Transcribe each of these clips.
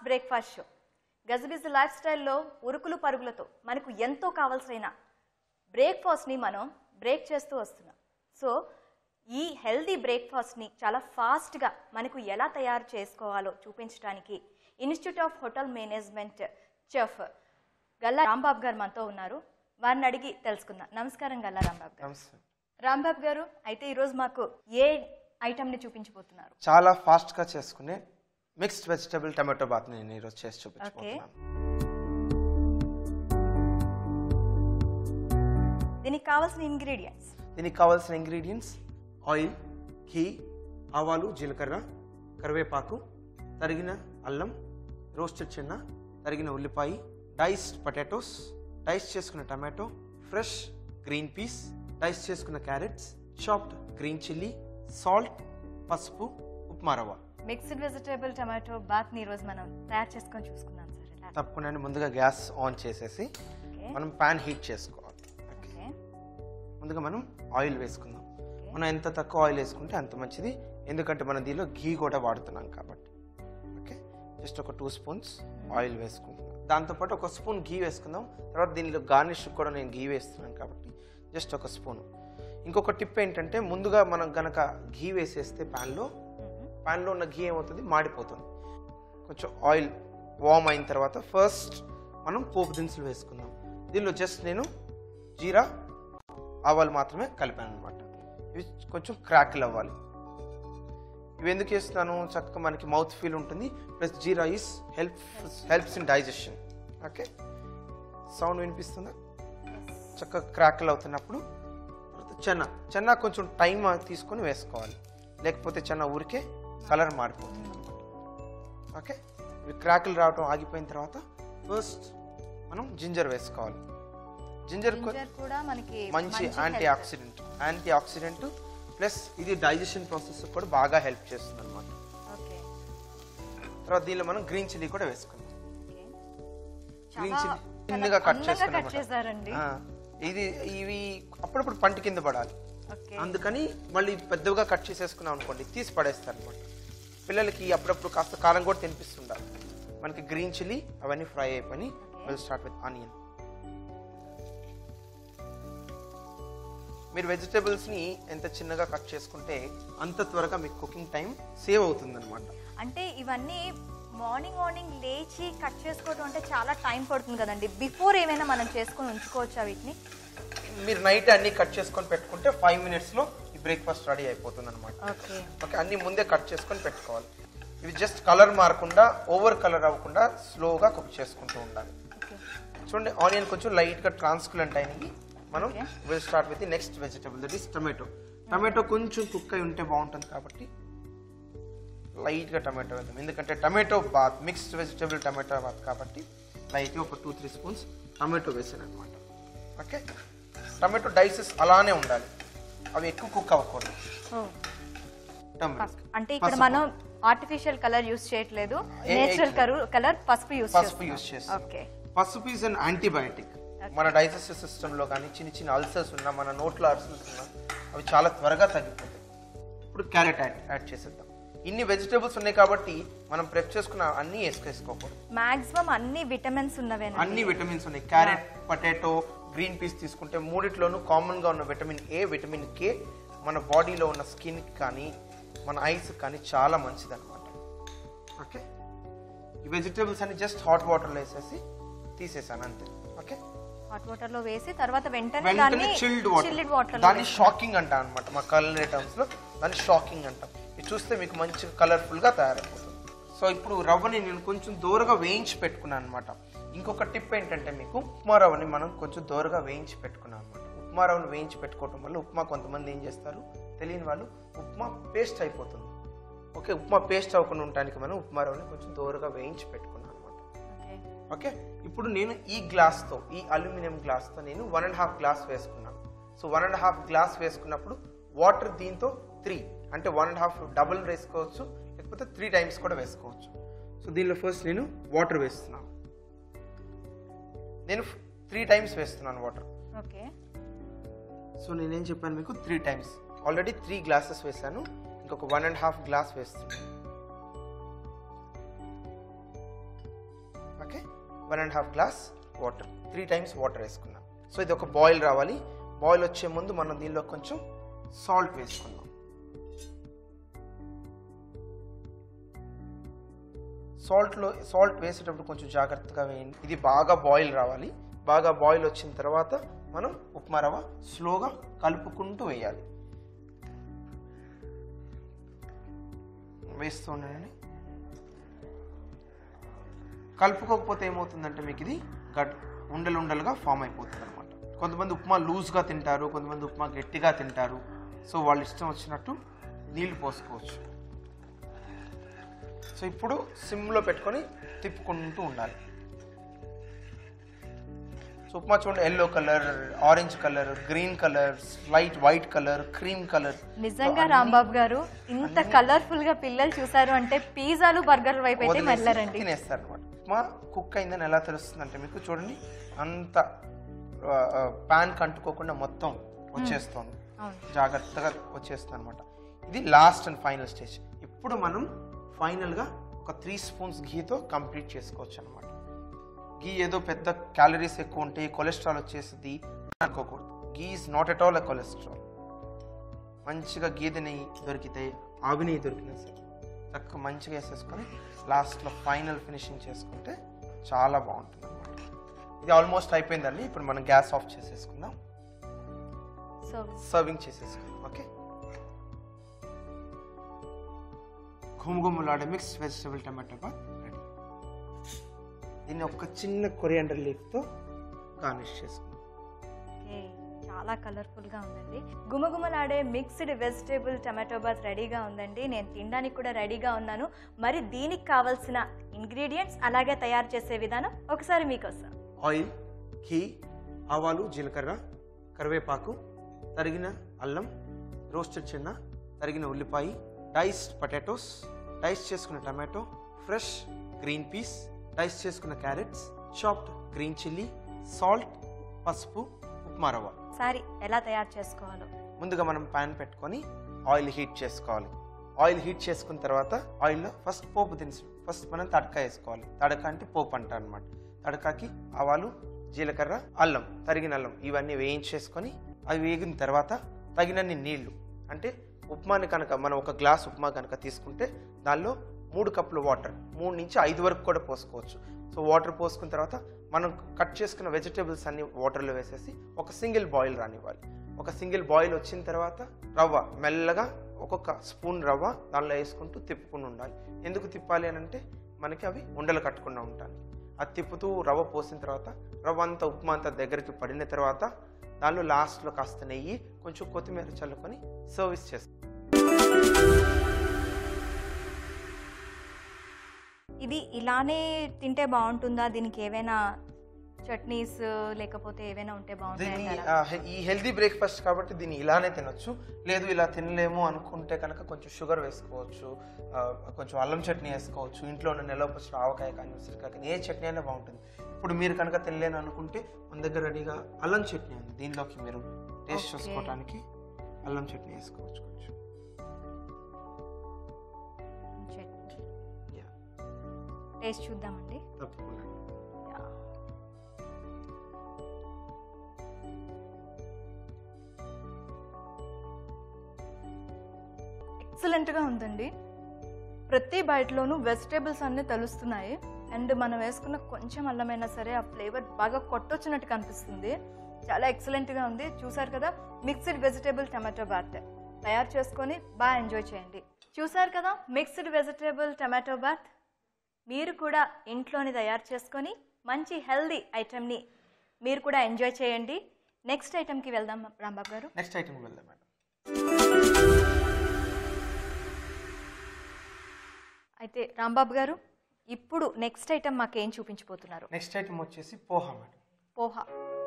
Breakfast show గజబిజ life స్టైల్లో ఉరుకులు పరుగులతో మనకు ఎంతో కావాల్సిన బ్రేక్ఫాస్ట్ని మనం బ్రేక్ చేస్తూ వస్తున్నాం సో ఈ హెల్దీ బ్రేక్ఫాస్ట్ని చాలా ఫాస్ట్గా మనకు ఎలా తయారు చేసుకోవాలో చూపించడానికి institute of hotel management chef Galla Rambabu garu మనతో ఉన్నారు వారిని అడిగి తెలుసుకుందాం నమస్కారం గల్లా రాంబాబు గారు నమస్తే రాంబాబు గారు అయితే ఈరోజు మాకు ఏ ఐటమ్ని చూపించబోతున్నారు చాలా ఫాస్ట్ గా చేసుకునే మిక్స్డ్ వెజిటబుల్ టమాటో బాత్ నేను ఈరోజు చేసి చూపించబోతున్నాను దీనికి కావాల్సిన ఇంగ్రీడియంట్స్ దీనికి కావాల్సిన ఇంగ్రీడియంట్స్ ఆయిల్ ఘీ ఆవాలు జీలకర్ర కరివేపాకు తరిగిన అల్లం రోస్టెడ్ చిన్న తరిగిన ఉల్లిపాయ డైస్డ్ పొటాటోస్ డైస్ చేసుకున్న tomato fresh green peas dice చేసుకున్న carrots chopped green chilli salt పసుపు ఉప్మా రవ్వ మిక్స్డ్ వెజిటేబుల్ టమాటో బాత్ ని ఈరోజు మనం తయారు చేసుకొని చూసుకుందాం సార్ ఎలా తప్పకుండా ముందుగా గ్యాస్ ఆన్ చేసేసి ఓకే మనం ప్యాన్ హీట్ చేసుకోవాలి ఓకే ముందుగా మనం ఆయిల్ వేసుకుందాం మనం ఎంత తక్కువ ఆయిల్ వేసుకుంటే అంత మంచిది ఎందుకంటే మనం దీనిలో ఘీ కూడా వాడుతున్నాం కాబట్టి ఓకే జస్ట్ ఒక టూ స్పూన్స్ ఆయిల్ వేసుకుంటున్నాం దాంతోపాటు ఒక స్పూన్ ఘీ వేసుకుందాం తర్వాత దీనిలో గార్నిష్ కూడా నేను ఘీ వేస్తున్నాను కాబట్టి జస్ట్ ఒక స్పూన్ ఇంకొక టిప్ ఏంటంటే ముందుగా మనం గనక ఘీ వేసేస్తే ప్యాన్లో ప్యాన్లో ఉన్న ఘీ ఏమవుతుంది మాడిపోతుంది కొంచెం ఆయిల్ వామ్ అయిన తర్వాత ఫస్ట్ మనం పోపు దినుసులు వేసుకుందాం దీనిలో జస్ట్ నేను జీరా ఆవాలు మాత్రమే కలిపాను అనమాట ఇవి కొంచెం క్రాకిల్ అవ్వాలి ఇవి ఎందుకు వేస్తున్నాను చక్కగా మనకి మౌత్ ఫీల్ ఉంటుంది plus jeera is help helps in digestion okay sound వినిపిస్తుందా చక్కగా క్రాకిల్ అవుతున్నప్పుడు తర్వాత చెన్న చెన్న కొంచెం టైం తీసుకొని వేసుకోవాలి లేకపోతే చెన్న ఊరికే కలర్ మారిపోతుంది ఓకే ఇవి క్రాకిల్ రావటం ఆగిపోయిన తర్వాత ఫస్ట్ మనం జింజర్ వేసుకోవాలి జింజర్ కొ- జింజర్ కూడా మనకి మంచి antioxidant antioxidant plus ఇది డైజెషన్ ప్రాసెస్ కూడా బాగా హెల్ప్ చేస్తుంది అనమాట ఓకే తర్వాత దీనిలో మనం గ్రీన్ చిల్లీ కూడా వేసుకుందాం ఓకే గ్రీన్ చాలా చిల్లీ చిన్నగా కట్ అందంగా కట్ చేసుకున్నాం చేశారండి ఇది ఇవి అప్పుడప్పుడు పంట కింద పడాలి ఓకే అందుకని మళ్ళీ పెద్దగా కట్ చేసేసుకున్నాం అనుకోండి తీసి పడేస్తారు అనమాట పిల్లలకి అప్పుడప్పుడు కాస్త కారం కూడా తినిపిస్తుండాలి మనకి గ్రీన్ చిల్లీ అవన్నీ ఫ్రై అయిపోయి విల్ స్టార్ట్ విత్ ఆనియన్ మీరు వెజిటేబుల్స్ ని ఎంత చిన్నగా కట్ చేసుకుంటే అంత త్వరగా మీకు కుకింగ్ టైం సేవ్ అవుతుంది అనమాట అంటే ఇవన్నీ మార్నింగ్ మార్నింగ్ లేచి కట్ చేసుకోవడం అంటే చాలా టైం పడుతుంది కదండి బిఫోర్ ఏమైనా మనం చేసుకొని ఉంచుకోవచ్చా వీటిని మీరు నైట్ అన్ని కట్ చేసుకొని పెట్టుకుంటే ఫైవ్ మినిట్స్ లో ఈ బ్రేక్ఫాస్ట్ రెడీ అయిపోతుంది అనమాట ఓకే ఓకే అన్ని ముందే కట్ చేసుకొని పెట్టుకోవాలి ఇవి జస్ట్ కలర్ మారకుండా ఓవర్ కలర్ అవ్వకుండా స్లోగా కుక్ చేసుకుంటూ ఉండాలి ఓకే చూడండి ఆనియన్ కొంచెం లైట్ గా ట్రాన్స్కులెంట్ అయినవి మనం Okay. Will start with next vegetable that is tomato tomato కొంచెం కుక్ అయి ఉంటే బాగుంటుంది కాబట్టి లైట్ గా టమాటో వేద్దాం ఎందుకంటే tomato bath mixed vegetable tomato bath కాబట్టి లైట్ ఒక టూ త్రీ స్పూన్స్ టమాటో వేసాను అనమాట ఓకే టమాటో డైసెస్ అలానే ఉండాలి అవి ఎక్కువ కుక్ అవ్వకూడదు టర్మరిక్ అంటే ఇక్కడ పసుపు. మనం ఆర్టిఫిషియల్ కలర్ యూస్ చేయట్లేదు ఏ- నేచురల్ కలర్ పసుపు యూస్ పసుపు యూస్ చేస్తాం ఓకే పసుపు ఈజ్ అన్ యాంటీబయాటిక్ మన డైజెస్టివ్ సిస్టమ్ లో కానీ చిన్న చిన్న అల్సర్స్ ఉన్నా మన నోట్లో అల్సర్స్ ఉన్నా అవి చాలా త్వరగా తగ్గిపోతాయి ఇప్పుడు క్యారెట్ యాడ్ యాడ్ చేసేద్దాం ఇన్ని వెజిటేబుల్స్ ఉన్నాయి కాబట్టి మనం ప్రెప్ చేసుకున్న అన్ని వేసుకేసుకోకూడదు మాక్సిమం అన్ని విటమిన్స్ ఉన్నవేనా అన్ని విటమిన్స్ ఉన్నాయి క్యారెట్ పొటాటో గ్రీన్ పీస్ తీసుకుంటే మూడిట్లోనూ కామన్ గా ఉన్న విటమిన్ ఏ విటమిన్ కే మన బాడీలో ఉన్న స్కిన్ కానీ మన ఐస్ కానీ చాలా మంచిది అనమాట ఓకే ఈ వెజిటేబుల్స్ అన్ని జస్ట్ హాట్ వాటర్లో వేసేసి తీసేసాను అంతే ఓకే హాట్ వాటర్ లో వేసి తర్వాత వెంటనే వెంటనే దాన్ని చిల్డ్ చిల్డ్ వాటర్ వాటర్ దాన్ని షాకింగ్ అంటాం అనమాట మా కలర్ టర్మ్స్ లో దాన్ని షాకింగ్ అంటాం ఇది చూస్తే మీకు మంచి కలర్ఫుల్ గా తయారైపోతుంది సో ఇప్పుడు రవ్వని నేను కొంచెం దూరగా వేయించి పెట్టుకున్నాను అనమాట ఇంకొక టిప్ ఏంటంటే మీకు ఉప్మా రవ్వని మనం కొంచెం దూరగా వేయించి పెట్టుకున్నాం అనమాట ఉప్మా రవ్వని వేయించి పెట్టుకోవటం వల్ల ఉప్మా కొంతమంది ఏం చేస్తారు తెలియని వాళ్ళు ఉప్మా పేస్ట్ అయిపోతుంది ఓకే ఉప్మా పేస్ట్ అవ్వకుండా ఉండడానికి మనం ఉప్మా రవ్వని కొంచెం దూరగా వేయించి పెట్టుకున్నాం అనమాట ఓకే ఇప్పుడు నేను ఈ గ్లాస్తో ఈ అల్యూమినియం గ్లాస్తో నేను వన్ అండ్ హాఫ్ గ్లాస్ వేసుకున్నాను so one and half glass వేసుకున్నప్పుడు వాటర్ దీంతో త్రీ అంటే వన్ అండ్ హాఫ్ డబుల్ వేసుకోవచ్చు లేకపోతే త్రీ టైమ్స్ కూడా వేసుకోవచ్చు సో దీనిలో ఫస్ట్ నేను వాటర్ వేస్తున్నాను నేను త్రీ టైమ్స్ వేస్తున్నాను వాటర్ ఓకే సో నేనేం చెప్పాను మీకు three times already three glasses వేసాను ఇంకొక వన్ అండ్ హాఫ్ గ్లాస్ వేస్తున్నాను one and half glass water three times water వేసుకున్నాం సో ఇది ఒక బాయిల్ రావాలి బాయిల్ వచ్చే ముందు మనం దీనిలో కొంచెం సాల్ట్ వేసుకుందాం సాల్ట్లో సాల్ట్ వేసేటప్పుడు కొంచెం జాగ్రత్తగా వేయండి ఇది బాగా బాయిల్ రావాలి బాగా బాయిల్ వచ్చిన తర్వాత మనం ఉప్మా రవ్వ స్లోగా కలుపుకుంటూ వేయాలి వేస్తూ ఉండండి కలుపుకోకపోతే ఏమవుతుందంటే మీకు ఇది గట్ ఉండలు ఉండలుగా ఫామ్ అయిపోతుంది అనమాట కొంతమంది ఉప్మా లూజ్గా తింటారు కొంతమంది ఉప్మా గట్టిగా తింటారు సో వాళ్ళు ఇష్టం వచ్చినట్టు నీళ్లు పోసుకోవచ్చు సో ఇప్పుడు సిమ్లో పెట్టుకొని తిప్పుకుంటూ ఉండాలి సో ఉప్మా చూడండి yellow colour orange colour green colour light white colour cream colour నిజంగా రాంబాబు గారు ఇంత కలర్ఫుల్ గా పిల్లలు చూసారు అంటే పిజ్జాలు బర్గర్ వైపు అయితే వెళ్ళారండి తినేస్తారు అనమాట ఉప్మా కుక్ అయిందని ఎలా తెలుస్తుంది అంటే మీకు చూడండి అంత పాన్ కంటుకోకుండా మొత్తం వచ్చేస్తుంది అవును జాగ్రత్తగా వచ్చేస్తుంది అనమాట ఇది లాస్ట్ అండ్ ఫైనల్ స్టేజ్ ఇప్పుడు మనం ఫైనల్గా ఒక త్రీ స్పూన్స్ ఘీతో కంప్లీట్ చేసుకోవచ్చు అనమాట ఘీ ఏదో పెద్ద క్యాలరీస్ ఎక్కువ ఉంటాయి కొలెస్ట్రాల్ వచ్చేసింది అనుకోకూడదు ghee is not at all a cholesterol మంచిగా గేదె నెయ్యి దొరికితే ఆవు నెయ్యి దొరికినా సరే చక్కగా మంచిగా వేసేసుకొని లాస్ట్లో ఫైనల్ ఫినిషింగ్ చేసుకుంటే చాలా బాగుంటుంది అనమాట ఇది ఆల్మోస్ట్ అయిపోయిందండి ఇప్పుడు మనం గ్యాస్ ఆఫ్ చేసేసుకుందాం సో సర్వింగ్ చేసేసుకుందాం ఓకే ఘుమఘుమలాడే mix vegetable tomato bath ready దీన్ని ఒక చిన్న కొరియాండర్ లీఫ్తో గార్నిష్ చేసుకుందాం ఓకే చాలా కలర్ఫుల్ గా ఉందండి గుమగుమలాడే మిక్స్డ్ వెజిటేబుల్ టమాటో బాత్ రెడీగా ఉందండి నేను తినడానికి కూడా రెడీగా ఉన్నాను మరి దీనికి కావాల్సిన ఇంగ్రీడియంట్స్ అలాగే తయారు చేసే విధానం ఒకసారి మీకోసం ఆయిల్ ఘీ ఆవాలు జీలకర్ర కరివేపాకు తరిగిన అల్లం రోస్టెడ్ చిన్న తరిగిన ఉల్లిపాయ డైస్డ్ పొటాటోస్ డైస్ చేసుకున్న tomato fresh green peas dice చేసుకున్న carrots chopped green chilli salt పసుపు ఉప్మా రవ్వ సారీ ఎలా తయారు చేసుకోవాలో ముందుగా మనం ప్యాన్ పెట్టుకొని ఆయిల్ హీట్ చేసుకోవాలి ఆయిల్ హీట్ చేసుకున్న తర్వాత ఆయిల్లో ఫస్ట్ పోపు దినుసులు ఫస్ట్ మనం తడక వేసుకోవాలి తడక అంటే పోపు అంటారు అనమాట తడకాకి ఆవాలు జీలకర్ర అల్లం తరిగిన అల్లం ఇవన్నీ వేయించేసుకొని అవి వేగిన తర్వాత తగినన్ని నీళ్లు అంటే ఉప్మాని కనుక మనం ఒక గ్లాస్ ఉప్మా కనుక తీసుకుంటే దానిలో మూడు కప్పులు వాటర్ మూడు నుంచి ఐదు వరకు కూడా పోసుకోవచ్చు సో వాటర్ పోసుకున్న తర్వాత మనం కట్ చేసుకున్న వెజిటేబుల్స్ అన్ని వాటర్లో వేసేసి ఒక సింగిల్ బాయిల్ రానివ్వాలి ఒక సింగిల్ బాయిల్ వచ్చిన తర్వాత రవ్వ మెల్లగా ఒక్కొక్క స్పూన్ రవ్వ దానిలో వేసుకుంటూ తిప్పుకుని ఉండాలి ఎందుకు తిప్పాలి అని అంటే మనకి అవి ఉండలు కట్టకుండా ఉంటాయి అది తిప్పుతూ రవ్వ పోసిన తర్వాత రవ్వ అంతా ఉప్మా అంతా దగ్గరికి పడిన తర్వాత దానిలో లాస్ట్లో కాస్త నెయ్యి కొంచెం కొత్తిమీర చల్లుకొని సర్వీస్ చేస్తాం ఇది ఇలానే తింటే బాగుంటుందా దీనికి ఏవైనా చట్నీస్ లేకపోతే ఏవైనా ఉంటే దీన్ని బాగుంటాయి ఆ, హె- ఈ హెల్దీ బ్రేక్ఫాస్ట్ కాబట్టి దీన్ని ఇలానే తినొచ్చు లేదు ఇలా తినలేము అనుకుంటే కనుక కొంచెం షుగర్ వేసుకోవచ్చు ఆ, కొంచెం అల్లం చట్నీ వేసుకోవచ్చు ఇంట్లో ఉన్న నిలవ పచ్చిన ఆవకాయ కానీ ఉసిరికాయ కానీ ఏ చట్నీ అయినా బాగుంటుంది ఇప్పుడు మీరు కనుక తినలేను అనుకుంటే మన దగ్గర రెడీగా అల్లం చట్నీ ఉంది దీనిలోకి మీరు టేస్ట్ Okay. చూసుకోవడానికి అల్లం చట్నీ వేసుకోవచ్చు కొంచెం యా టేస్ట్ చూద్దామండి తప్పకుండా ఎక్సలెంట్గా ఉందండి ప్రతి బయటలోనూ వెజిటేబుల్స్ అన్నీ తెలుస్తున్నాయి అండ్ మనం వేసుకున్న కొంచెం అల్లమైనా సరే ఆ ఫ్లేవర్ బాగా కొట్టొచ్చినట్టు కనిపిస్తుంది చాలా ఎక్సలెంట్గా ఉంది చూసారు కదా మిక్స్డ్ వెజిటేబుల్ టమాటో బాత్ తయారు చేసుకొని బాగా ఎంజాయ్ చేయండి చూసారు కదా మిక్స్డ్ వెజిటేబుల్ టమాటో బాత్ మీరు కూడా ఇంట్లోని తయారు చేసుకొని మంచి హెల్దీ ఐటెంని మీరు కూడా ఎంజాయ్ చేయండి నెక్స్ట్ ఐటెంకి వెళ్దాం రాంబాబు గారు నెక్స్ట్ ఐటమ్కి వెళ్దాం మేడం అయితే రాంబాబు గారు ఇప్పుడు నెక్స్ట్ ఐటెం మాకేం చూపించబోతున్నారు నెక్స్ట్ ఐటమ్ వచ్చేసి పోహా మేడం పోహా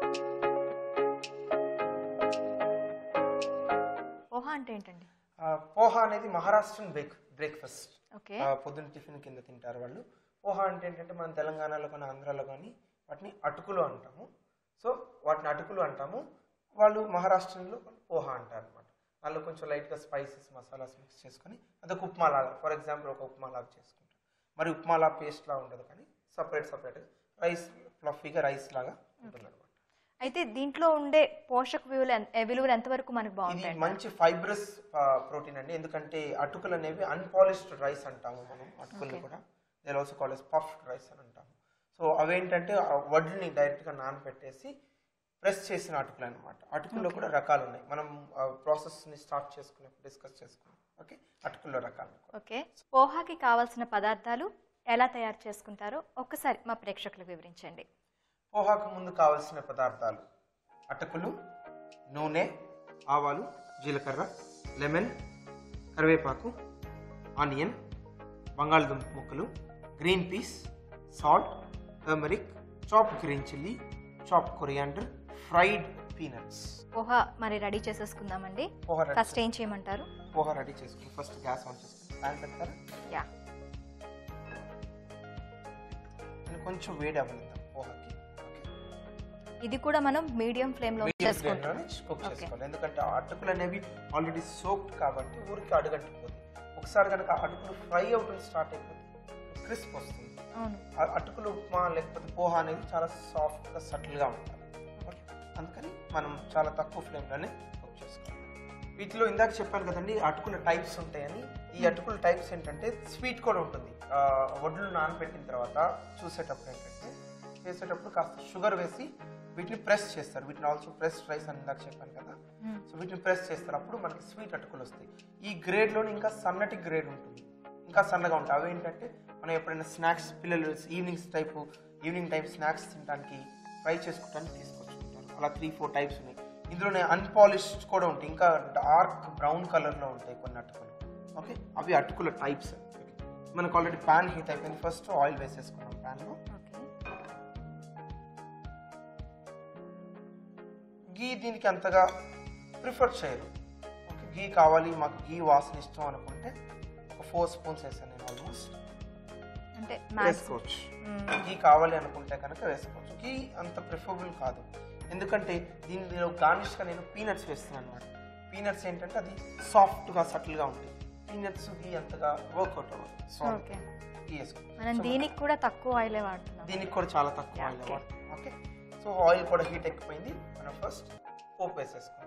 పోహా అంటే ఏంటండి ఆ, పోహా అనేది మహారాష్ట్రన్ బ్రేక్ బ్రేక్ఫాస్ట్ ఓకే ఆ, పొద్దున్న టిఫిన్ కింద తింటారు వాళ్ళు పోహా అంటే ఏంటంటే మన తెలంగాణలో కానీ ఆంధ్రాలో కానీ వాటిని అటుకులు అంటాము సో వాటిని అటుకులు అంటాము వాళ్ళు మహారాష్ట్రలో పోహా అంటారు అనమాట వాళ్ళు కొంచెం లైట్గా స్పైసెస్ మసాలాస్ మిక్స్ చేసుకొని అదొక ఉప్మాలా ఫర్ ఎగ్జాంపుల్ ఒక ఉప్మాలా చేసుకుంటారు మరి ఉప్మాలా పేస్ట్లా ఉండదు కానీ సపరేట్ సపరేట్గా రైస్ ఫ్లఫీగా రైస్ లాగా ఉంటుంది అనమాట అయితే దీంట్లో ఉండే పోషక విలువలు ఎన్- ఏ విలువలు ఎంతవరకు మనకు ఇది బాగుంటాయి మంచి ఫైబ్రస్ ప్రోటీన్ అండి ఎందుకంటే అటుకులు అనేవి అన్పాలిష్డ్ రైస్ అంటాము మనం అటుకుల్ని కూడా they also call as puffed rice అని అంటాము సో అవేంటంటే ఆ వడ్లని డైరెక్ట్గా నానబెట్టేసి ప్రెస్ చేసిన అటుకులు అనమాట అటుకుల్లో కూడా రకాలు ఉన్నాయి మనం ప్రాసెస్ని స్టార్ట్ చేసుకున్నప్పుడు డిస్కస్ చేసుకున్నాం ఓకే అటుకుల్లో రకాలు ఓకే పోహాకి కావాల్సిన పదార్థాలు ఎలా తయారు చేసుకుంటారో ఒక్కసారి మా ప్రేక్షకులకు వివరించండి పోహాకు ముందు కావలసిన పదార్థాలు అటుకులు నూనె ఆవాలు జీలకర్ర లెమన్ కరివేపాకు ఆనియన్ బంగాళదుంప ముక్కలు green peas salt turmeric chop green chilli chop coriander fried peanuts poha మరి రెడీ చేసేసుకుందామండి పోహా రెడీ ఫస్ట్ ఏం చేయమంటారు పోహా రెడీ చేసుకుని ఫస్ట్ గ్యాస్ ఆన్ చేసుకుని ప్యాన్ పెడతారా యా నేను కొంచెం వేడి అవ్వనిద్దాం పోహాకి ఓకే ఇది కూడా మనం మీడియం ఫ్లేమ్ లో మీడియం చేసుకుంటాం ఫ్లేమ్లోనే కుక్ చేసుకోవాలి ఎందుకంటే ఆ అటుకులు అనేవి ఆల్రెడీ సోక్డ్ కాబట్టి ఊరికి అడుగంటిపోతుంది ఒకసారి కనుక ఆ అటుకులు ఫ్రై అవటం స్టార్ట్ అయిపోతుంది క్రిస్ప్ వస్తుంది అవును ఆ అటుకులు ఉప్మా లేకపోతే పోహా అనేది చాలా సాఫ్ట్గా సటిల్గా ఉంటుంది అందుకని మనం చాలా తక్కువ ఫ్లేమ్లోనే కుక్ చేసుకోవాలి వీటిలో ఇందాక చెప్పాను కదండి అటుకుల టైప్స్ ఉంటాయని ఈ అటుకుల టైప్స్ ఏంటంటే స్వీట్ కూడా ఉంటుంది ఆ, వడ్లు నానబెట్టిన తర్వాత చూసేటప్పుడు ఏంటంటే చేసేటప్పుడు కాస్త షుగర్ వేసి వీటిని ప్రెస్ చేస్తారు వీటిని ఆల్సో ప్రెస్ రైస్ అని ఇందాక చెప్పాను కదా Hmm. సో వీటిని ప్రెస్ చేస్తారు అప్పుడు మనకి స్వీట్ అటుకులు వస్తాయి ఈ గ్రేడ్లోని ఇంకా సన్నటి గ్రేడ్ ఉంటుంది ఇంకా సన్నగా ఉంటాయి అవి ఏంటంటే మనం ఎప్పుడైనా స్నాక్స్ పిల్లలు evenings type evening type snacks తినడానికి ఫ్రై చేసుకోవడానికి తీసుకొచ్చుకుంటారు అలా త్రీ ఫోర్ టైప్స్ ఉన్నాయి ఇందులోనే అన్పాలిష్డ్ కూడా ఉంటాయి ఇంకా డార్క్ బ్రౌన్ కలర్లో ఉంటాయి కొన్ని అటుకులు ఓకే అవి అటుకుల టైప్స్ మనకు ఆల్రెడీ ప్యాన్ హీట్ అయిపోయింది ఫస్ట్ ఆయిల్ వేసేసుకున్నాం ప్యాన్లో ఓకే గీ దీనికి అంతగా ప్రిఫర్ చేయరు ఓకే గీ కావాలి మాకు గీ వాసన ఇష్టం అనుకుంటే ఒక ఫోర్ స్పూన్స్ వేసాను నేను ఆల్మోస్ట్ అంటే మ్యాక్స్ వేసుకోవచ్చు గీ కావాలి అనుకుంటే కనుక వేసుకోవచ్చు గీ అంత ప్రిఫరబుల్ కాదు ఎందుకంటే దీనిలో గార్నిష్గా నేను పీనట్స్ వేస్తున్నాను అనమాట పీనట్స్ ఏంటంటే అది సాఫ్ట్గా సటిల్గా ఉంటుంది పీనట్స్ గీ అంతగా వర్కౌట్ అవ్వదు సో ఓకే గీ వేసుకోవచ్చు మనం దీనికి కూడా తక్కువ ఆయిలే వాడుతున్నాం దీనికి కూడా చాలా తక్కువ Yeah, ఆయిల్ okay. వాడతాం ఓకే సో ఆయిల్ కూడా హీట్ ఎక్కిపోయింది మనం ఫస్ట్ పోపు వేసేసుకుందాం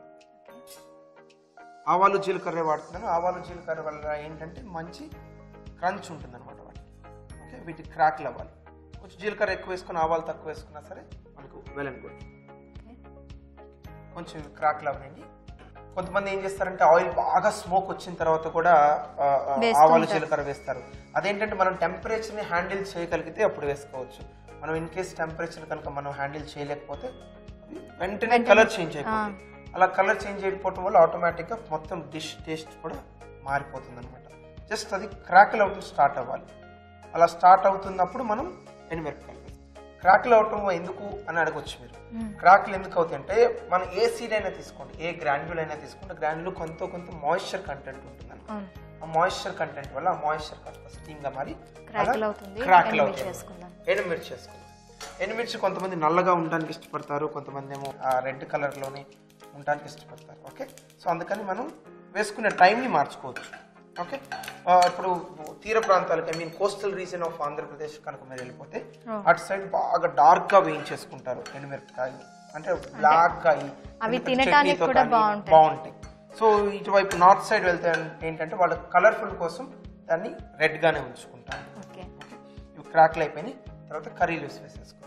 ఆవాలు జీలకర్ర వాడుతున్నాను ఆవాలు జీలకర్ర వల్ల ఏంటంటే మంచి క్రంచ్ ఉంటుంది అనమాట వాటి ఓకే వీటి క్రాక్లు అవ్వాలి కొంచెం జీలకర్ర ఎక్కువ వేసుకుని ఆవాలు తక్కువ వేసుకున్నా సరే మనకు వెల్ అండ్ గుడ్ ఓకే కొంచెం క్రాక్లు అవ్వండి కొంతమంది ఏం చేస్తారంటే ఆయిల్ బాగా స్మోక్ వచ్చిన తర్వాత కూడా ఆ, ఆ, వేస్తుంటారు. ఆవాలు జీలకర్ర వేస్తారు అదేంటంటే మనం టెంపరేచర్ని హ్యాండిల్ చేయగలిగితే అప్పుడు వేసుకోవచ్చు మనం ఇన్ కేస్ టెంపరేచర్ కనుక మనం హ్యాండిల్ చేయలేకపోతే అవి వెంటనే కలర్ చేంజ్ అయిపోతుంది అలా కలర్ చేంజ్ అయిపోవటం వల్ల ఆటోమేటిక్గా మొత్తం డిష్ టేస్ట్ కూడా మారిపోతుంది అనమాట జస్ట్ అది క్రాకిల్ అవటం స్టార్ట్ అవ్వాలి అలా స్టార్ట్ అవుతున్నప్పుడు మనం ఎండుమిరపకాయలు వేస్తాం క్రాకిల్ అవటం ఎందుకు అని అడగొచ్చు మీరు క్రాక్లు ఎందుకు అవుతాయి అంటే మనం ఏ సీడ్ అయినా తీసుకోండి ఏ గ్రాన్యుల్ అయినా తీసుకుంటే గ్రాన్యుల్ కొంత కొంత మాయిశ్చర్ కంటెంట్ ఉంటుంది అన్నమాట. అవును ఆ మాయిశ్చర్ కంటెంట్ వల్ల ఆ మాయిశ్చర్ కాస్త స్టీమ్ గా మారి Crackle అవుతుంది. క్రాక్లు ఎండుమిర్చి అవుతాయి వేసుకుందాం. ఎండుమిర్చి చేసుకుందాం ఎండుమిర్చి కొంతమంది నల్లగా ఉండడానికి ఇష్టపడతారు కొంతమంది ఏమో రెడ్ కలర్ లోనే ఉండడానికి ఇష్టపడతారు ఓకే సో అందుకని మనం వేసుకునే టైంని మార్చుకోవచ్చు ఓకే ఆ, ఇప్పుడు తీర ప్రాంతాలకి I mean coastal region of Andhra Pradesh కనుక మీరు వెళ్ళిపోతే Oh. అటు సైడ్ బాగా డార్క్ గా వేయించేసుకుంటారు ఎండుమిరపకాయలు అంటే బ్లాక్ గా అయ్యి అవి ఎందుకంటే తినటానికి చట్నీతో కూడా కానీ బాగుంటాయి. బాగుంటాయి సో ఇటువైపు నార్త్ సైడ్ వెళ్తే ఏంటంటే వాళ్ళు కలర్ఫుల్ కోసం దాన్ని రెడ్ గానే ఉంచుకుంటారు ఓకే ఓకే ఇవి క్రాక్లు అయిపోయినాయి తర్వాత కర్రీ లీవ్స్ వేసేసుకుందాం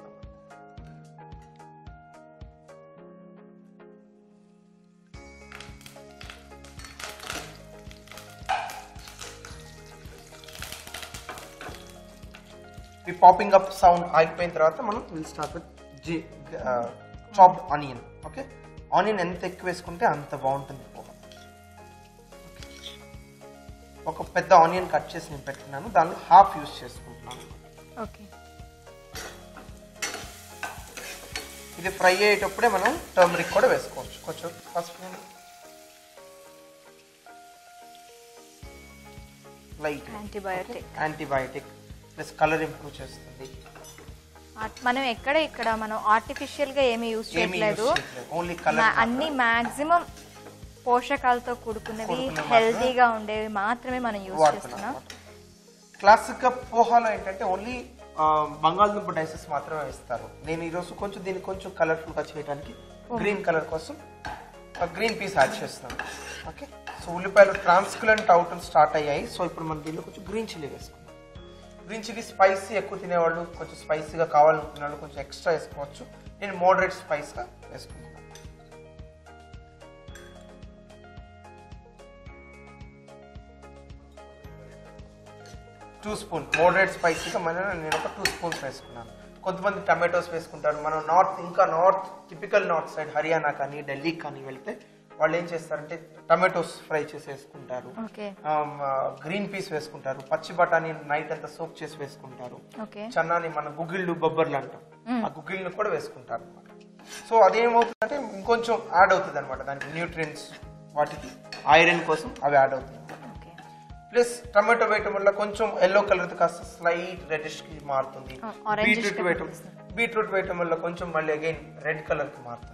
ఈ పాపింగ్ అప్ సౌండ్ ఆగిపోయిన తర్వాత మనం will start with the chopped onion okay onion ఎంత ఎక్కువ వేసుకుంటే అంత బాగుంటుంది పోహ ఒక పెద్ద ఆనియన్ కట్ చేసి నేను పెట్టుకున్నాను దానిలో హాఫ్ యూస్ చేసుకుంటున్నాను ఓకే ఇది ఫ్రై అయ్యేటప్పుడే మనం టర్మరిక్ కూడా వేసుకోవచ్చు కొంచెం పసుపు light antibiotic antibiotic plus colour improve చేస్తుంది మనం ఎక్కడ ఇక్కడ మనం ఆర్టిఫిషియల్ గా ఏమీ యూజ్ ఏమీ చేయట్లేదు ఓన్లీ కలర్ మా- అన్ని మాక్సిమం పోషకాలతో కూడుకున్నవి కూడుకున్నవి హెల్తీగా ఉండేవి మాత్రమే మనం యూజ్ చేస్తున్నాం వాడుతున్నాం క్లాసిక్ గా పోహాలో ఏంటంటే ఓన్లీ ఆ, బంగాళదుంప డైసెస్ మాత్రమే వేస్తారు నేను ఈరోజు కొంచెం దీన్ని కొంచెం కలర్ఫుల్గా చేయడానికి గ్రీన్ కలర్ కోసం గ్రీన్ పీస్ యాడ్ చేస్తున్నాను ఓకే సో ఉల్లిపాయలు ట్రాన్స్కులెంట్ అవుట్ స్టార్ట్ అయ్యాయి సో ఇప్పుడు మనం దీనిలో కొంచెం గ్రీన్ చిల్లీ వేసుకుందాం గ్రీన్ చిల్లీ స్పైసీ ఎక్కువ తినేవాళ్ళు కొంచెం స్పైసీగా కావాలనుకునే వాళ్ళు కొంచెం ఎక్స్ట్రా వేసుకోవచ్చు నేను మోడరేట్ స్పైస్గా వేసుకుంటాను టూ స్పూన్ మోడరేట్ స్పైసీగా మన నేను ఒక టూ స్పూన్స్ వేసుకున్నాను కొంతమంది టమాటోస్ వేసుకుంటారు మనం నార్త్ ఇంకా north typical north side Haryana కానీ ఢిల్లీ కానీ వెళ్తే వాళ్ళు ఏం చేస్తారంటే టమాటోస్ ఫ్రై చేసి వేసుకుంటారు ఓకే గ్రీన్ పీస్ వేసుకుంటారు పచ్చి బఠానీ నైట్ అంతా సోక్ చేసి వేసుకుంటారు ఓకే చన్నాని మన గుగ్గిళ్ళు బొబ్బర్లు అంటాం ఆ గుగ్గిళ్ళని కూడా వేసుకుంటారు అనమాట సో అదేమవుతుందంటే ఇంకొంచెం యాడ్ అవుతుంది అనమాట దానికి న్యూట్రియన్స్ వాటికి ఐరన్ కోసం అవి యాడ్ అవుతుంది ఓకే ప్లస్ టమాటో వేయటం వల్ల కొంచెం ఎల్లో కలర్ కాస్త స్లైట్ రెడిష్ కి మారుతుంది Ah, orangish బీట్రూట్ గా వేయటం కనిపిస్తుంది. బీట్రూట్ వేయటం వల్ల కొంచెం మళ్ళీ అగైన్ రెడ్ కలర్ కి మారుతుంది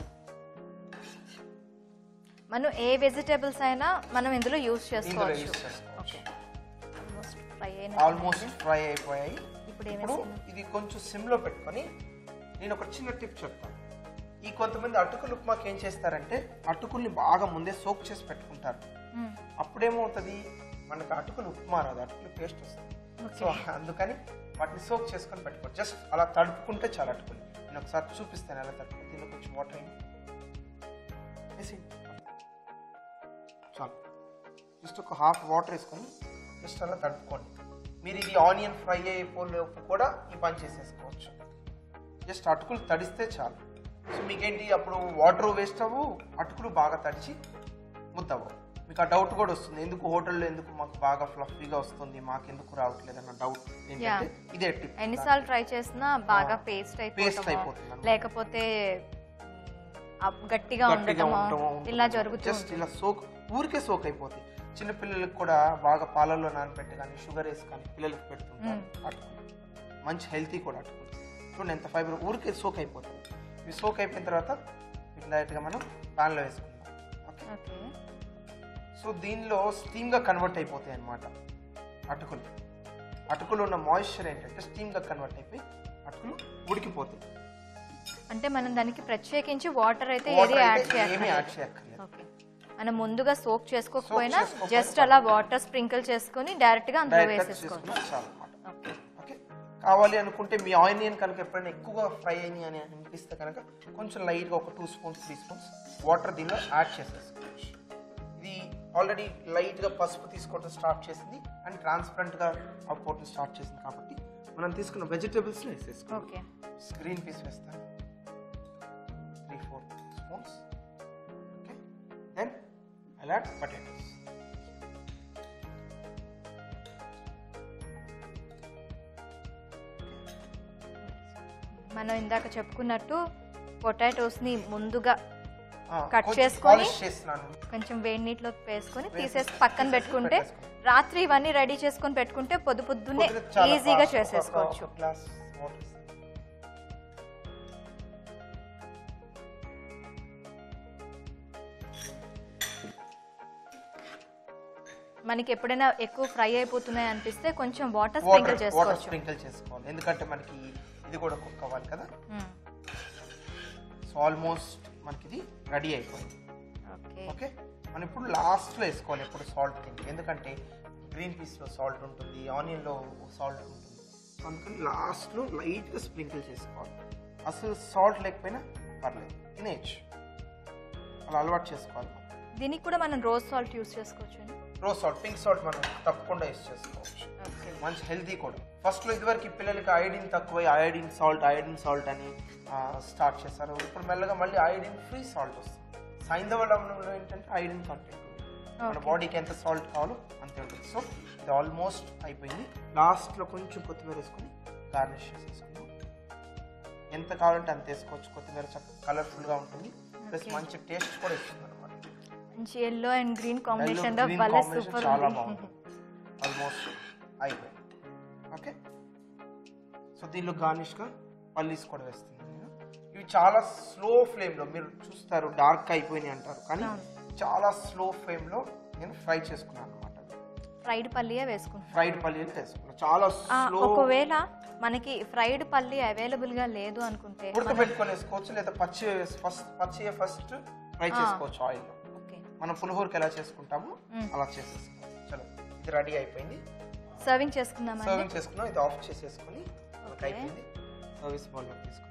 మనం ఏ వెజిటేబుల్స్ అయినా మనం ఇందులో యూజ్ ఇందులో చేసుకోవచ్చు యూస్ చేసుకోవచ్చు ఓకే ఆల్మోస్ట్ ఫ్రై అయిన ఆల్మోస్ట్ ఫ్రై అయిపోయాయి ఇప్పుడు ఏం ఇప్పుడు వేస్తున్నాం? ఇది కొంచెం సిమ్ లో పెట్టుకొని నేను ఒక చిన్న టిప్ చెప్తాను ఈ కొంతమంది అటుకులు ఉప్మాకి ఏం చేస్తారంటే అటుకుల్ని బాగా ముందే సోక్ చేసి పెట్టుకుంటారు మ్మ్. అప్పుడేమవుతుంది మనకు అటుకులు ఉప్మా రాదు అటుకులు పేస్ట్ వస్తుంది సో అందుకని వాటిని సోక్ చేసుకొని పెట్టుకోవచ్చు జస్ట్ అలా తడుపుకుంటే చాలా అటుకులు నేను ఒకసారి చూపిస్తాను ఎలా తడుపుకుంటే దీనిలో కొంచెం వాటర్ అయింది వేసి చాలు జస్ట్ ఒక హాఫ్ వాటర్ వేసుకొని జస్ట్ అలా తడుపుకోండి మీరు ఇది ఆనియన్ ఫ్రై అయిపోలేపు కూడా ఈ పని చేసేసుకోవచ్చు జస్ట్ అటుకులు తడిస్తే చాలు సో మీకేంటి అప్పుడు వాటర్ వేస్ట్ అవ్వు అటుకులు బాగా తడిచి ముద్దవు మీకు ఆ డౌట్ కూడా వస్తుంది ఎందుకు హోటల్లో ఎందుకు మాకు బాగా ఫ్లఫీగా వస్తుంది మాకు ఎందుకు రావట్లేదు అన్న డౌట్ ఏంటంటే ఇదే టిప్ ఎన్నిసార్లు ట్రై చేసినా బాగా పేస్ట్ Paste అయిపోతాము అయిపోతుంది అన్నమాట. లేకపోతే మ్, ఆ గట్టిగా గట్టిగా ఉండటము ఉండటము ఇలా జరుగుతూ జస్ట్ ఇలా సోక్ ఊరికే సోక్ అయిపోతుంది చిన్న పిల్లలకి కూడా బాగా పాలల్లో నానబెట్టి కానీ షుగర్ వేసి కానీ పిల్లలకి పెడుతుంటారు అటుకులు మంచి హెల్తీ కూడా అటుకులు చూడండి ఎంత ఫైబర్ ఊరికే సోక్ అయిపోతుంది ఇవి సోక్ అయిపోయిన తర్వాత వీటిని డైరెక్ట్గా మనం ప్యాన్లో వేసుకుందాం ఓకే ఓకే సో దీనిలో స్టీమ్గా కన్వర్ట్ అయిపోతాయి అన్నమాట అటుకులు అటుకులు ఉన్న మాయిశ్చర్ ఏంటంటే స్టీమ్గా కన్వర్ట్ అయిపోయి అటుకులు ఉడికిపోతాయి అంటే మనం దానికి ప్రత్యేకించి వాటర్ అయితే Water ఏది యాడ్ అయితే ఏమీ చేయాలి యాడ్ చేయక్కర్లేదు ఓకే మనం ముందుగా సోక్ చేసుకోకపోయినా Soak చేసుకోకపోయినా జస్ట్ అలా వాటర్ స్ప్రింకిల్ చేసుకొని డైరెక్ట్ గా అందులో డైరెక్ట్ వేసేసుకోవచ్చు చేసుకున్నా చాలు అన్నమాట ఓకే ఓకే కావాలి అనుకుంటే మీ ఆనియన్ కనుక ఎప్పుడైనా ఎక్కువగా ఫ్రై అయ్యి అని అనిపిస్తే కనుక కొంచెం లైట్గా ఒక two spoons three spoons water దీనిలో యాడ్ చేసేసుకోవచ్చు ఇది ఆల్రెడీ లైట్గా పసుపు తీసుకోవడం స్టార్ట్ చేసింది అండ్ ట్రాన్స్పరెంట్గా అవుట్పుట్ని స్టార్ట్ చేసింది కాబట్టి మనం తీసుకున్న వెజిటేబుల్స్ని వేసేసుకోవాలి ఓకే గ్రీన్ పీస్ వేస్తాను three four spoons okay then a lot potatoes మనం ఇందాక చెప్పుకున్నట్టు పొటాటోస్ ని ముందుగా Cut కొంచెం చేసుకొని- పాలిష్ చేస్తున్నాను కొంచెం వేడి నీటిలోకి వేసుకొని వేసేసి తీసేసి పక్కన తీసేసి పెట్టుకుంటే పెట్టేసుకో. రాత్రి ఇవన్నీ రెడీ చేసుకొని పెట్టుకుంటే పొద్దు పొద్దున్నే పొద్దున చాలా ఈజీగా fast. చేసేసుకోవచ్చు ఒక- ఒక గ్లాస్ వాటర్ మనకి ఎప్పుడైనా ఎక్కువ ఫ్రై అయిపోతున్నాయి అనిపిస్తే కొంచెం వాటర్ వాటర్ స్ప్రింకిల్ వాటర్ చేసుకోవచ్చు స్ప్రింకిల్ చేసుకోవాలి ఎందుకంటే మనకి ఇది కూడా కుక్ అవ్వాలి కదా మ్మ్. సో ఆల్మోస్ట్ మనకి ఇది రెడీ అయిపోయింది ఓకే ఓకే మనం ఇప్పుడు లాస్ట్లో వేసుకోవాలి ఎప్పుడు సాల్ట్ తింటే ఎందుకంటే గ్రీన్ పీస్లో సాల్ట్ ఉంటుంది ఆనియన్లో సాల్ట్ ఉంటుంది సో అందుకని లాస్ట్లో లైట్గా స్ప్రింకిల్ చేసుకోవాలి అసలు సాల్ట్ లేకపోయినా పర్లేదు తినేయచ్చు అలా అలవాటు చేసుకోవాలి మనం. దీనికి కూడా మనం రోజ్ సాల్ట్ యూస్ చేసుకోవచ్చు రోజ్ సాల్ట్ పింక్ సాల్ట్ మనం తప్పకుండా యూస్ చేసుకోవచ్చు ఓకే మంచి హెల్తీ కూడా ఫస్ట్లో ఇదివరకు ఈ పిల్లలకి ఐడిన్ తక్కువ ఐడిన్ సాల్ట్ ఐడిన్ సాల్ట్ అని స్టార్ట్ చేస్తారు ఇప్పుడు మెల్లగా మళ్ళీ ఐడిన్ ఫ్రీ సాల్ట్ వస్తుంది సైంధవ లవణంలో ఏంటంటే ఐడిన్ కంటెంట్ ఉంది మన Okay. బాడీకి ఎంత సాల్ట్ కావాలో అంతే ఉంటుంది సో ఇది ఆల్మోస్ట్ అయిపోయింది లాస్ట్లో కొంచెం కొత్తిమీర వేసుకొని గార్నిష్ చేసేసుకుందాం ఎంత కావాలంటే అంత వేసుకోవచ్చు కొత్తిమీర చక్కగా కలర్ఫుల్గా ఉంటుంది ప్లస్ Okay. మంచి టేస్ట్ కూడా ఇస్తుంది అనమాట మంచి ఎల్లో అండ్ గ్రీన్ కాంబినేషన్ లో green భలే combination సూపర్ చాలా ఉంది బాగుంటుంది ఆల్మోస్ట్ అయిపోయింది ఓకే సో దీనిలో గార్నిష్గా పల్లీస్ కూడా వేస్తున్నాను నేను ఇవి చాలా స్లో ఫ్లేమ్లో మీరు చూస్తారు డార్క్ అయిపోయినాయి అంటారు కానీ అవును. చాలా స్లో ఫ్లేమ్లో నేను ఫ్రై చేసుకున్నాను అనమాట ఫ్రైడ్ పల్లియే వేసుకుంటాం ఫ్రైడ్ పల్లీలు వేసుకున్నాను చాలా ఆ, స్లో ఒకవేళ మనకి ఫ్రైడ్ పల్లి అవైలబుల్గా లేదు అనుకుంటే ఉడకబెట్టుకొని వేసుకోవచ్చు లేదా పచ్చి ఫస్ట్ పచ్చి ఫస్ట్ ఫ్రై చేసుకోవచ్చు ఆయిల్లో ఓకే మనం పులిహోరకి ఎలా చేసుకుంటాము అలా చేసేసుకోవచ్చు చలో ఇది రెడీ అయిపోయింది సర్వింగ్ చేసుకుందామండి సర్వింగ్ చేసుకున్నాం ఇది ఆఫ్ చేసేసుకొని మనకు అయిపోయింది సర్వీస్ బౌల్లో తీసుకున్నాము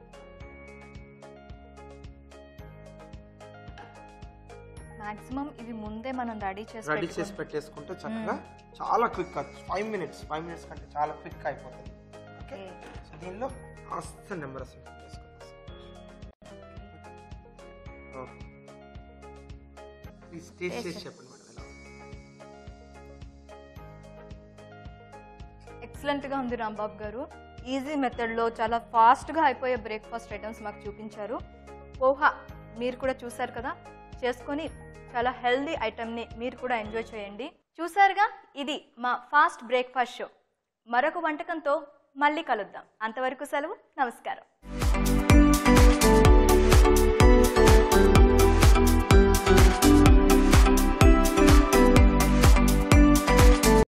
మాక్సిమం ఇవి ముందే మనం రెడీ చేసి రెడీ చేసి పెట్టేసుకుంటే చక్కగా చాలా quick five minutes five minutes కంటే చాలా క్విక్ అయిపోతుంది ఓకే పెట్టుకో- సో దీనిలో కాస్త నెంబర్ వేసుకుందాం ప్లీజ్ టేస్ట్ చేసి చెప్పండి మేడం ఎలా ఉంది? ఎక్సలెంట్ గా ఉంది రాంబాబు గారు ఈజీ మెథడ్లో చాలా ఫాస్ట్గా అయిపోయే బ్రేక్ఫాస్ట్ ఐటమ్స్ మాకు చూపించారు పోహా మీరు కూడా చూసారు కదా చేసుకొని చాలా హెల్దీ ఐటమ్ని మీరు కూడా ఎంజాయ్ చేయండి చూసారుగా ఇది మా ఫాస్ట్ బ్రేక్ఫాస్ట్ షో మరొక వంటకంతో మళ్ళీ కలుద్దాం అంతవరకు సెలవు నమస్కారం